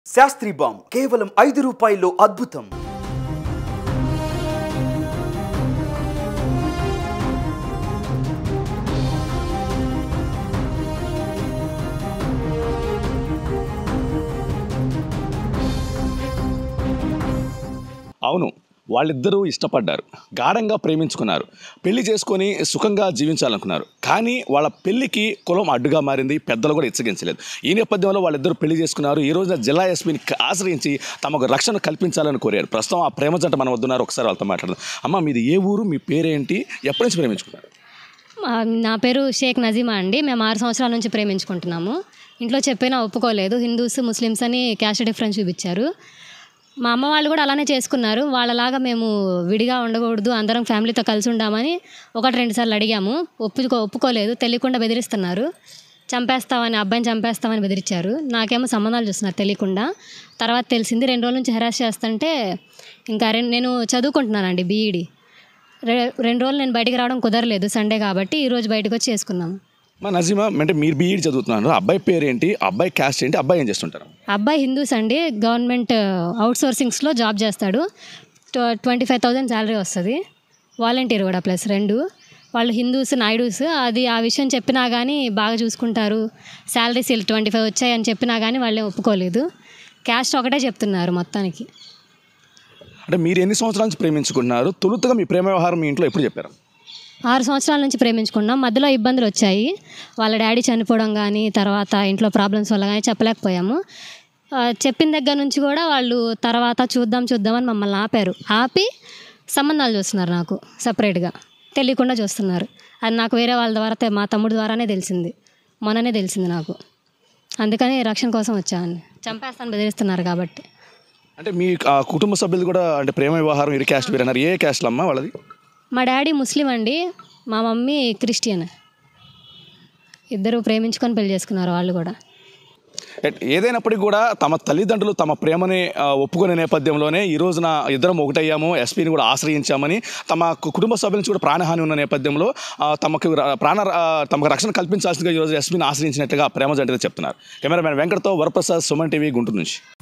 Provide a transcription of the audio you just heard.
Sastry balm కేవలం ఐదు రూపాయల్లో అద్భుతం అవును వాళ్ళిద్దరూ ఇష్టపడ్డారు గాఢంగా ప్రేమించుకున్నారు పెళ్లి చేసుకొని సుఖంగా జీవించాలనుకున్నారు కానీ వాళ్ళ పెళ్లికి కులం అడ్డుగా మారింది పెద్దలు కూడా ఇచ్చగించలేదు ఈ నేపథ్యంలో వాళ్ళిద్దరూ పెళ్లి చేసుకున్నారు ఈ రోజున జిల్లా ఎస్పీని ఆశ్రయించి తమకు రక్షణ కల్పించాలని కోరారు ప్రస్తుతం ఆ ప్రేమ జంట మన వద్దున్నారు ఒకసారి వాళ్ళతో మాట్లాడదాం అమ్మ మీది ఏ ఊరు మీ పేరేంటి ఎప్పటి నుంచి ప్రేమించుకున్నారు ఆ, నా పేరు షేక్ నజీమా అండి మేము ఆరు సంవత్సరాల నుంచి ప్రేమించుకుంటున్నాము ఇంట్లో చెప్పినా ఒప్పుకోలేదు హిందూస్ ముస్లిమ్స్ అని క్యాస్ట్ డిఫరెన్స్ చూపించారు మా అమ్మ వాళ్ళు కూడా అలానే చేసుకున్నారు వాళ్ళలాగా మేము విడిగా ఉండకూడదు అందరం ఫ్యామిలీతో కలిసి ఉండామని ఒకటి రెండు సార్లు అడిగాము ఒప్పుకో ఒప్పుకోలేదు తెలియకుండా బెదిరిస్తున్నారు చంపేస్తామని అబ్బాయిని చంపేస్తామని బెదిరించారు నాకేమో సంబంధాలు చూస్తున్నారు తెలియకుండా తర్వాత తెలిసింది రెండు రోజుల నుంచి హెరాస్ చేస్తుంటే ఇంకా రెండు నేను చదువుకుంటున్నానండి బీఈడి రె రెండు రోజులు నేను బయటికి రావడం కుదరలేదు సండే కాబట్టి ఈరోజు బయటకు వచ్చి చేసుకున్నాము మా నజీమా అంటే మీరు బీఈడి చదువుతున్నారు అబ్బాయి పేరేంటి అబ్బాయి క్యాస్ట్ ఏంటి అబ్బాయి ఏం చేస్తుంటారు అబ్బాయి హిందూస్ అండి గవర్నమెంట్ అవుట్ సోర్సింగ్స్లో జాబ్ చేస్తాడు ట్వంటీ ఫైవ్ థౌజండ్ శాలరీ వస్తుంది వాలంటీర్ కూడా ప్లస్ రెండు వాళ్ళు హిందూస్ నాయుడూస్ అది ఆ విషయం చెప్పినా కానీ బాగా చూసుకుంటారు శాలరీస్ ట్వంటీ ఫైవ్ వచ్చాయని చెప్పినా కానీ వాళ్ళే ఒప్పుకోలేదు క్యాస్ట్ ఒకటే చెప్తున్నారు మొత్తానికి అంటే మీరు ఎన్ని సంవత్సరాల నుంచి ప్రేమించుకుంటున్నారు తొలుతగా మీ ప్రేమ వ్యవహారం మీ ఇంట్లో ఎప్పుడు చెప్పారు ఆరు సంవత్సరాల నుంచి ప్రేమించుకున్నాం మధ్యలో ఇబ్బందులు వచ్చాయి వాళ్ళ డాడీ చనిపోవడం కానీ తర్వాత ఇంట్లో ప్రాబ్లమ్స్ వల్ల కానీ చెప్పలేకపోయాము ఆ, చెప్పిన దగ్గర నుంచి కూడా వాళ్ళు తర్వాత చూద్దాం చూద్దామని మమ్మల్ని ఆపారు ఆపి సంబంధాలు చూస్తున్నారు నాకు సపరేట్గా తెలియకుండా చూస్తున్నారు అది నాకు వేరే వాళ్ళ ద్వారా తె- మా తమ్ముడు ద్వారానే తెలిసింది మొన్ననే తెలిసింది నాకు అందుకని రక్షణ కోసం వచ్చాను చంపేస్తాను బెదిరిస్తున్నారు కాబట్టి అంటే మీ ఆ, కుటుంబ సభ్యులు కూడా అంటే ప్రేమ వ్యవహారం ఇరు క్యాస్ట్ వేరు అన్నారు ఏ క్యాస్ట్లో అమ్మా వాళ్ళది మా డాడీ ముస్లిం అండి మా మమ్మీ క్రిస్టియన్ ఇద్దరు ప్రేమించుకొని పెళ్లి చేసుకున్నారు వాళ్ళు కూడా ఎట్- ఏదైనప్పటికీ కూడా తమ తల్లిదండ్రులు తమ ప్రేమని ఆ, ఒప్పుకునే నేపథ్యంలోనే ఈ రోజున ఇద్దరం ఒకటయ్యాము ఎస్పీని కూడా ఆశ్రయించామని తమ కు- కుటుంబ సభ్యుల నుంచి కూడా ప్రాణహాని ఉన్న నేపథ్యంలో ఆ, తమకు ర- ప్రాణ ఆ, తమకు రక్షణ కల్పించాల్సిందిగా ఈరోజు ఎస్పీని ఆశ్రయించినట్టుగా ప్రేమ జంట చెప్తున్నారు కెమెరామెన్ వెంకటతో వరప్రసాద్ సుమన్ టీవీ గుంటూరు నుంచి